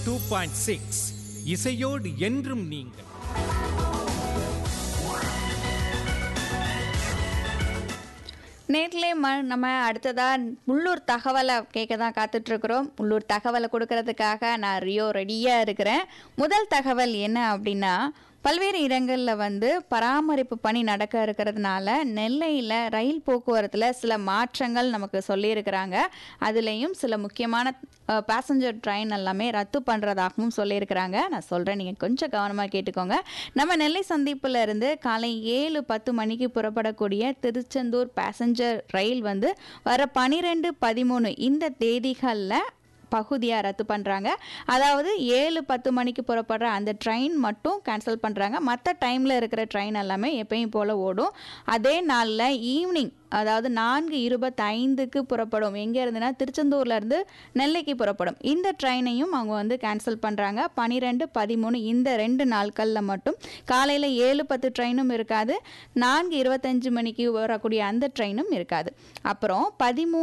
two point six இசையோடு என்றும் நீங்கள் நேர்லே ம நம்ம அடுத்ததாக உள்ளூர் தகவலை கேட்க தான் காத்துட்ருக்குறோம் உள்ளூர் தகவலை கொடுக்கறதுக்காக நான் ரியோ ரெடியாக இருக்கிறேன் முதல் தகவல் என்ன அப்படின்னா பல்வேறு இடங்களில் வந்து பராமரிப்பு பணி நடக்க இருக்கிறதுனால நெல்லையில் ரயில் போக்குவரத்தில் சில மாற்றங்கள் நமக்கு சொல்லியிருக்கிறாங்க அதுலேயும் சில முக்கியமான பேசஞ்சர் ட்ரெயின் எல்லாமே ரத்து பண்ணுறதாகவும் சொல்லியிருக்கிறாங்க நான் சொல்கிறேன் நீங்கள் கொஞ்சம் கவனமாக கேட்டுக்கோங்க நம்ம நெல்லை சந்திப்புல இருந்து காலை ஏழு பத்து மணிக்கு புறப்படக்கூடிய திருச்செந்தூர் பேசஞ்சர் ரயில் வந்து வர பனிரெண்டு பதிமூணு இந்த தேதிகளில் பகுதியாக ரத்து பண்ணுறாங்க அதாவது ஏழு பத்து மணிக்கு புறப்படுற அந்த ட்ரெயின் மட்டும் கேன்சல் பண்ணுறாங்க மற்ற டைமில் இருக்கிற ட்ரெயின் எல்லாமே எப்பயும் போல் ஓடும் அதே நாளில் ஈவினிங் அதாவது நான்கு இருபத்தைந்துக்கு புறப்படும் எங்கே இருந்துன்னா திருச்செந்தூர்லேருந்து நெல்லைக்கு புறப்படும் இந்த ட்ரெயினையும் அவங்க வந்து கேன்சல் பண்ணுறாங்க பனிரெண்டு பதிமூணு இந்த ரெண்டு நாட்களில் மட்டும் காலையில் ஏழு பத்து ட்ரெயினும் இருக்காது நான்கு இருபத்தஞ்சு மணிக்கு வரக்கூடிய அந்த ட்ரெயினும் இருக்காது அப்புறம் பதிமூணு